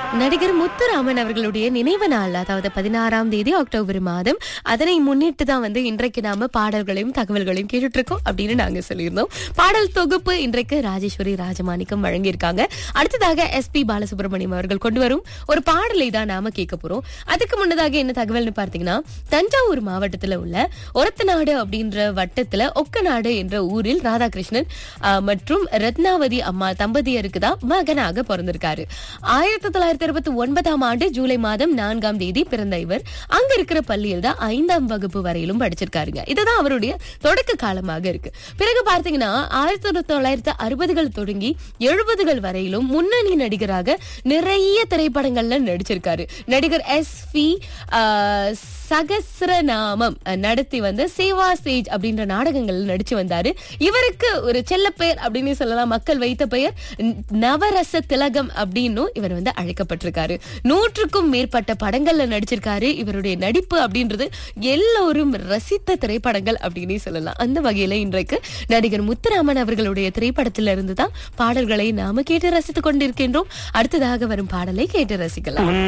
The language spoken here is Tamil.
நடிகர் முத்துராமன் அவர்களுடைய நினைவு நாள் அதாவது பதினாறாம் தேதி அக்டோபர் மாதம் அதனை முன்னிட்டு தான் வந்து இன்றைக்கு நாம பாடல்களையும் தகவல்களையும் கேட்டுட்டு இருக்கோம் அப்படின்னு நாங்க சொல்லியிருந்தோம் பாடல் தொகுப்பு இன்றைக்கு ராஜேஸ்வரி ராஜமாணிக்கம் வழங்கியிருக்காங்க அடுத்ததாக எஸ் பி பாலசுப்ரமணியம் அவர்கள் கொண்டு வரும் ஒரு பாடலை தான் நாம கேட்க போறோம் அதுக்கு முன்னதாக என்ன தகவல்னு பார்த்தீங்கன்னா தஞ்சாவூர் மாவட்டத்துல உள்ள ஒரத்தநாடு அப்படின்ற வட்டத்துல ஒக்கநாடு என்ற ஊரில் ராதாகிருஷ்ணன் ஆஹ், மற்றும் ரத்னாவதி அம்மா தம்பதியருக்கு தான் மகனாக பிறந்திருக்காரு ஆயிரத்தி தொள்ளாயிரத்தி இருபத்தி ஒன்பதாம் ஆண்டு ஜூலை மாதம் நான்காம் தேதி பிறந்த இவர் அங்க இருக்கிற பள்ளியில் தான் ஐந்தாம் வகுப்பு வரையிலும் படிச்சிருக்காருங்க இதுதான் அவருடைய தொடக்க காலமாக இருக்கு பிறகு பார்த்தீங்கன்னா ஆயிரத்தி தொள்ளாயிரத்தி அறுபதுகள் தொடங்கி எழுபதுகள் வரையிலும் முன்னணி நடிகராக நிறைய திரைப்படங்கள்ல நடிச்சிருக்காரு நடிகர் எஸ் பி சகசிரநாமம் அஹ், நடத்தி வந்து சேவா ஸ்டேஜ் அப்படின்ற நாடகங்கள்ல நடிச்சு வந்தாரு இவருக்கு ஒரு செல்ல பெயர் அப்படின்னு சொல்லலாம் மக்கள் வைத்த பெயர் ந- நவரச திலகம் அப்படின்னும் இவர் வந்து அழைக்கப்பட்டிருக்காரு நூற்றுக்கும் மேற்பட்ட படங்கள்ல நடிச்சிருக்காரு இவருடைய நடிப்பு அப்படின்றது எல்லோரும் ரசித்த திரைப்படங்கள் அப்படின்னு சொல்லலாம் அந்த வகையில இன்றைக்கு நடிகர் முத்துராமன் அவர்களுடைய திரைப்படத்திலிருந்து இருந்து தான் பாடல்களை நாம கேட்டு ரசித்துக் கொண்டிருக்கின்றோம் அடுத்ததாக வரும் பாடலை கேட்டு ரசிக்கலாம்